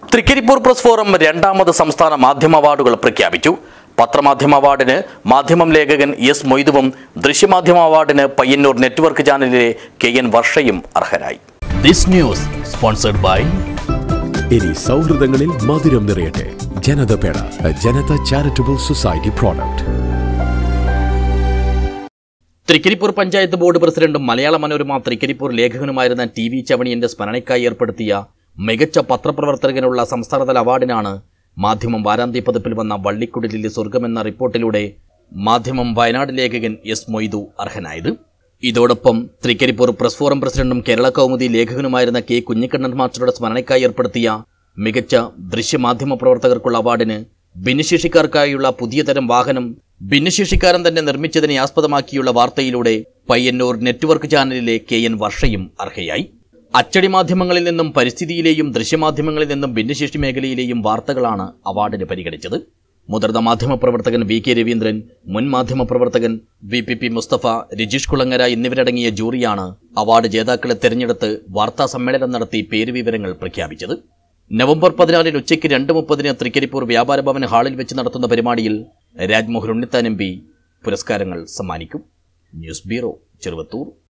Trikaripur press forum രണ്ടാമത് സംസ്ഥാന മാധ്യമ അവാർഡുകൾ പ്രഖ്യാപിച്ചു പത്രമാധ്യമ അവാർഡിന് മാധ്യമം ലേഖകൻ എസ് മൊയ്തുവും ദൃശ്യമാധ്യമ അവാർഡിന് പയ്യന്നൂർ നെറ്റ്വർക്ക് ചാനലിലെ കെ എൻ വർഷയും അർഹരായി ദിസ് ന്യൂസ് സ്പോൺസർഡ് ബൈ ഇനി സൗഹൃദങ്ങളിൽ മധുരം നിറയട്ടെ ജനത പേട Janata charitable society product Trikaripur panchayat board പ്രസിഡന്റും മലയാള മനോരമ തൃക്കരിപ്പൂർ ലേഖകനുമായിരുന്ന ടി വി ചവണിയന്റെ സ്മരണയ്ക്കായി ഏർപ്പെടുത്തിയ മികച്ച പത്രപ്രവർത്തകനുള്ള സംസ്ഥാനതല അവാർഡിനാണ് മാധ്യമം വാരാന്ത്യ പതിപ്പിൽ വന്ന വള്ളിക്കുടിലിലെ സ്വർഗം എന്ന റിപ്പോർട്ടിലൂടെ മാധ്യമം വയനാട് ലേഖകൻ എസ് മൊയ്തു അർഹനായത് ഇതോടൊപ്പം തൃക്കരിപ്പൂർ പ്രസ് ഫോറം പ്രസിഡന്റും കേരള കൗമുദി ലേഖകനുമായിരുന്ന കെ കുഞ്ഞിക്കണ്ണൻ മാസ്റ്ററുടെ സ്മരണയ്ക്കായി ഏർപ്പെടുത്തിയ മികച്ച ദൃശ്യമാധ്യമ പ്രവർത്തകർക്കുള്ള അവാർഡിന് ഭിന്നശേഷിക്കാർക്കായുള്ള പുതിയ തരം വാഹനം ഭിന്നശേഷിക്കാരൻ തന്നെ നിർമ്മിച്ചതിനെ ആസ്പദമാക്കിയുള്ള വാർത്തയിലൂടെ പയ്യന്നൂർ നെറ്റ്വർക്ക് ചാനലിലെ കെ എൻ വർഷയും അർഹയായി അച്ചടി മാധ്യമങ്ങളിൽ നിന്നും പരിസ്ഥിതിയിലെയും ദൃശ്യമാധ്യമങ്ങളിൽ നിന്നും ഭിന്നശേഷി മേഖലയിലെയും വാർത്തകളാണ് അവാർഡിന് പരിഗണിച്ചത് മുതിർന്ന മാധ്യമപ്രവർത്തകൻ വി കെ രവീന്ദ്രൻ മുൻ മാധ്യമപ്രവർത്തകൻ V P P Musthafa Rajeesh Kulangara എന്നിവരടങ്ങിയ ജൂറിയാണ് അവാർഡ് ജേതാക്കളെ തെരഞ്ഞെടുത്ത് വാർത്താ സമ്മേളനം നടത്തി പേരുവിവരങ്ങൾ പ്രഖ്യാപിച്ചത് നവംബർ പതിനാലിന് ഉച്ചയ്ക്ക് രണ്ട് മുപ്പതിന് തൃക്കരിപ്പൂർ വ്യാപാര ഭവൻ ഹാളിൽ വെച്ച് നടത്തുന്ന പരിപാടിയിൽ രാജ്മോഹൻ ഉണ്ണിത്താൻ എം പി പുരസ്കാരങ്ങൾ സമ്മാനിക്കും ന്യൂസ് ബ്യൂറോ ചെറുവത്തൂർ